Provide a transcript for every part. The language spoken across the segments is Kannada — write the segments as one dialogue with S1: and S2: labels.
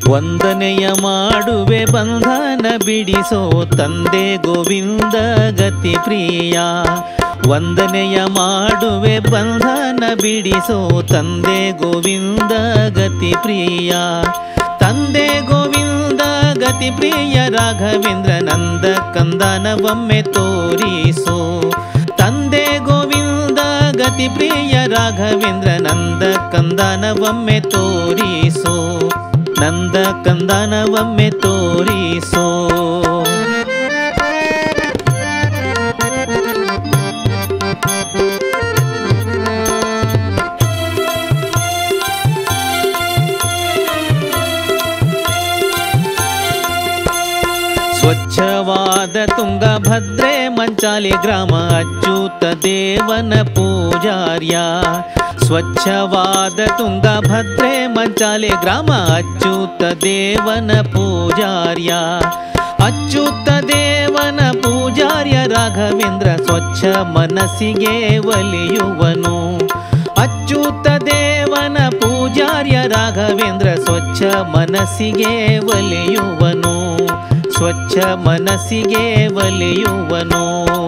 S1: ವಂದನೆಯ ಮಾಡುವೆ ಬಂಧನ ಬಿಡಿಸೋ ತಂದೆ ಗೋವಿಂದ ಗತಿ ಪ್ರಿಯ ವಂದನೆಯ ಮಾಡುವೆ ಬಂಧನ ಬಿಡಿಸೋ ತಂದೆ ಗೋವಿಂದ ಗತಿ ಪ್ರಿಯ ತಂದೆ ಗೋವಿಂದ ಗತಿ ಪ್ರಿಯ ರಾಘವೇಂದ್ರ ನಂದ ಕಂದನವೊಮ್ಮೆ ತೋರಿಸೋ ತಂದೆ ಗೋವಿಂದ ಗತಿ ಪ್ರಿಯ ರಾಘವೇಂದ್ರ ನಂದ ಕಂದನವೊಮ್ಮೆ ತೋರಿಸೋ ನಂದ ಕಂದನವೊಮ್ಮೆ ತೋರಿಸೋ ಸ್ವಚ್ಛವಾದ ತುಂಗಭದ್ರೆ ಮಂಚಾಲಿ ಗ್ರಾಮ ಅಚ್ಯುತ ದೇವನ ಪೂಜಾರ್ಯ ಸ್ವಚ್ಛವಾದ ತುಂಗಭದ್ರೆ ಮಂಚಾಲಿ ಗ್ರಾಮ ಅಚ್ಯುತ ದೇವನ ಪೂಜಾರ್ಯ ಅಚ್ಯುತ ದೇವನ ಪೂಜಾರ್ಯ ರಾಘವೇಂದ್ರ ಸ್ವಚ್ಛ ಮನಸ್ಸಿಗೆ ಒಲಿಯುವನು ಅಚ್ಯುತ ದೇವನ ಪೂಜಾರ್ಯ ರಾಘವೇಂದ್ರ ಸ್ವಚ್ಛ ಮನಸ್ಸಿಗೆ ಒಲಿಯುವನು ಸ್ವಚ್ಛ ಮನಸ್ಸಿಗೆ ಒಲಿಯುವನು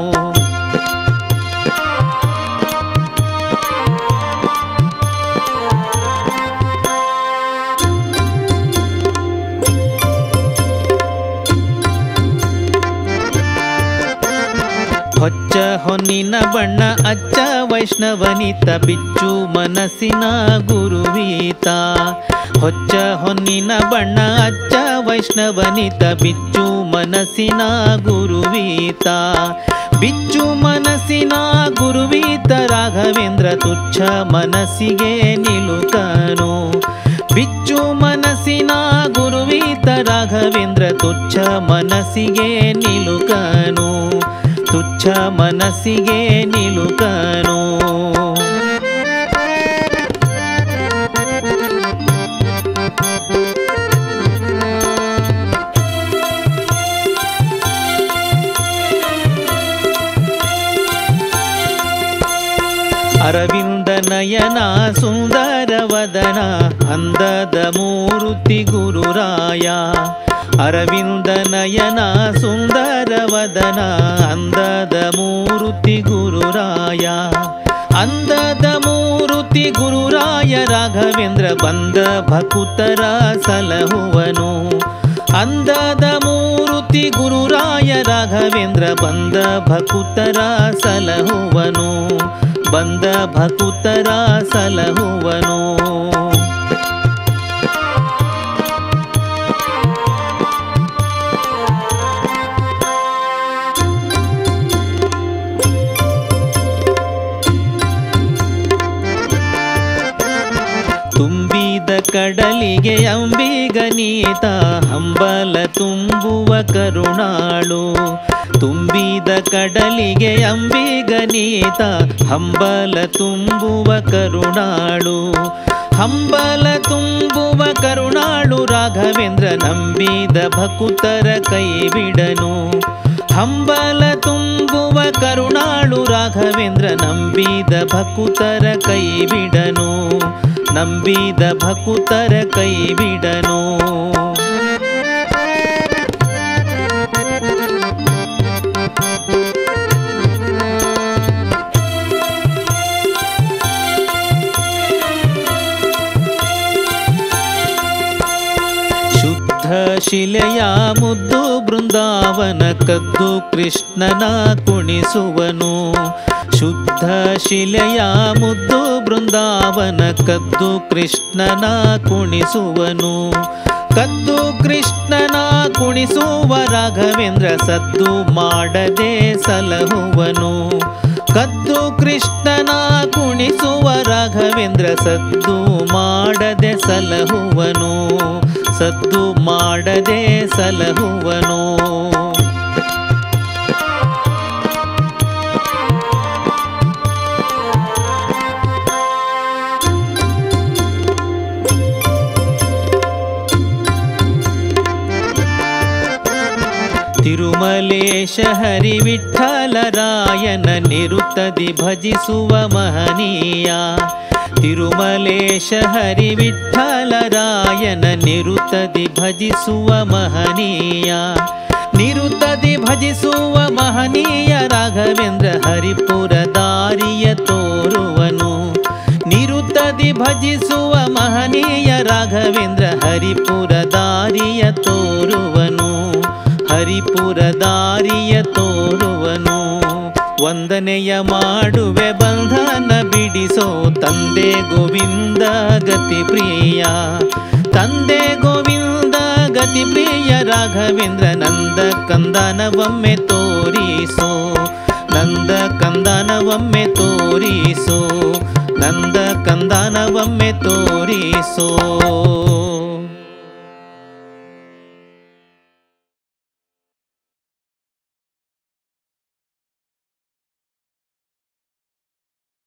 S1: ಹೊಚ್ಚ ಹೊನ್ನಿನ ಬಣ್ಣ ಅಚ್ಚ ವೈಷ್ಣವನಿತ ಬಿಚ್ಚು ಮನಸ್ಸಿನ ಗುರುವೀತ ಹೊಚ್ಚ ಹೊನ್ನಿನ ಬಣ್ಣ ಅಚ್ಚ ವೈಷ್ಣವನಿತ ಬಿಚ್ಚು ಮನಸ್ಸಿನ ಗುರುವೀತ ಬಿಚ್ಚು ಮನಸ್ಸಿನ ಗುರುವೀತ ರಾಘವೇಂದ್ರ ತುಚ್ಛ ಮನಸ್ಸಿಗೆ ನಿಲುಕನು ಬಿಚ್ಚು ಮನಸ್ಸಿನ ಗುರುವೀತ ರಾಘವೇಂದ್ರ ತುಚ್ಛ ಮನಸ್ಸಿಗೆ ನಿಲುಕನು ತುಚ್ಛ ಮನಸ್ಸಿಗೆ ನಿಲುಕನು ಅರವಿಂದ ನಯನ ಸುಂದರ ವದನ ಅಂದದ ಮೂರುತಿ ಗುರುರಾಯ ಅರವಿಂದ ನಯನ ಸುಂದರ ವದನ ಅಂದದ ಮೂರುತಿ ಗುರುರಾಯ ಅಂದದ ಮೂರುತಿ ಗುರುರಾಯ ರಾಘವೇಂದ್ರ ಬಂದ ಭಕುತರ ಸಲಹುವನು ಅಂದದ ಮೂರುತಿ ಗುರುರಾಯ ರಾಘವೇಂದ್ರ ಬಂದ ಭಕುತರ ಸಲಹುವನು ಬಂದ ಭಕುತರ ಸಲಹುವನು ತುಂಬಿದ ಕಡಲಿಗೆ ಅಂಬಿಗನೀತ ಹಂಬಲ ತುಂಬುವ ಕರುಣಾಳು ತುಂಬಿದ ಕಡಲಿಗೆ ಅಂಬಿಗನೀತ ಹಂಬಲ ತುಂಬುವ ಕರುಣಾಳು ಹಂಬಲ ತುಂಬುವ ಕರುಣಾಳು ರಾಘವೇಂದ್ರ ನಂಬಿದ ಭಕುತರ ಕೈ ಬಿಡನು ಹಂಬಲ ತುಂಬುವ ಕರುಣಾಳು ರಾಘವೇಂದ್ರ ನಂಬಿದ ಭಕುತರ ಕೈ ಬಿಡನು ನಂಬಿದ ಭಕುತರ ಕೈ ಬಿಡನು ಶುದ್ಧ ಶಿಲೆಯ ಮುದ್ದು ಬೃಂದಾವನ ಕದ್ದು ಕೃಷ್ಣನ ಕುಣಿಸುವನು ಶುದ್ಧ ಶಿಲೆಯ ಮುದ್ದು ಬೃಂದಾವನ ಕದ್ದು ಕೃಷ್ಣನ ಕುಣಿಸುವನು ಕದ್ದು ಕೃಷ್ಣನ ಕುಣಿಸುವ ರಾಘವೇಂದ್ರ ಸದ್ದು ಮಾಡದೆ ಸಲಹುವನು ಕದ್ದು ಕೃಷ್ಣನ ಕುಣಿಸುವ ರಾಘವೇಂದ್ರ ಸದ್ದು ಮಾಡದೆ ಸಲಹುವನು ಸದ್ದು ಮಾಡದೆ ಸಲಹುವನು ತಿರುಮಲೇಶ ಹರಿ ವಿಠಲರಾಯನ ನಿರುತ್ತದಿ ಭಜಿಸುವ ಮಹನೀಯ ತಿರುಮಲೇಶ ಹರಿ ವಿಠ್ಠಲರಾಯನ ನಿರುತದಿ ಭಜಿಸುವ ಮಹನೀಯ ನಿರುತದಿ ಭಜಿಸುವ ಮಹನೀಯ ರಾಘವೇಂದ್ರ ಹರಿಪುರ ದಾರಿಯ ತೋರುವನು ನಿರುತದಿ ಭಜಿಸುವ ಮಹನೀಯ ರಾಘವೇಂದ್ರ ಹರಿಪುರ ದಾರಿಯ ತೋರುವನು ಹರಿಪುರ ದಾರಿಯ ತೋರುವನು ವಂದನೆಯ ಮಾಡುವೆ ಬಂಧನ ಬಿಡಿಸೋ ತಂದೆ ಗೋವಿಂದ ಗತಿ ಪ್ರಿಯ ತಂದೆ ಗೋವಿಂದ ಗತಿ ಪ್ರಿಯ ರಾಘವೇಂದ್ರ ನಂದ ಕಂದನವೊಮ್ಮೆ ತೋರಿಸೋ ನಂದ ಕಂದನವೊಮ್ಮೆ ತೋರಿಸೋ ನಂದ ಕಂದನವೊಮ್ಮೆ ತೋರಿಸೋ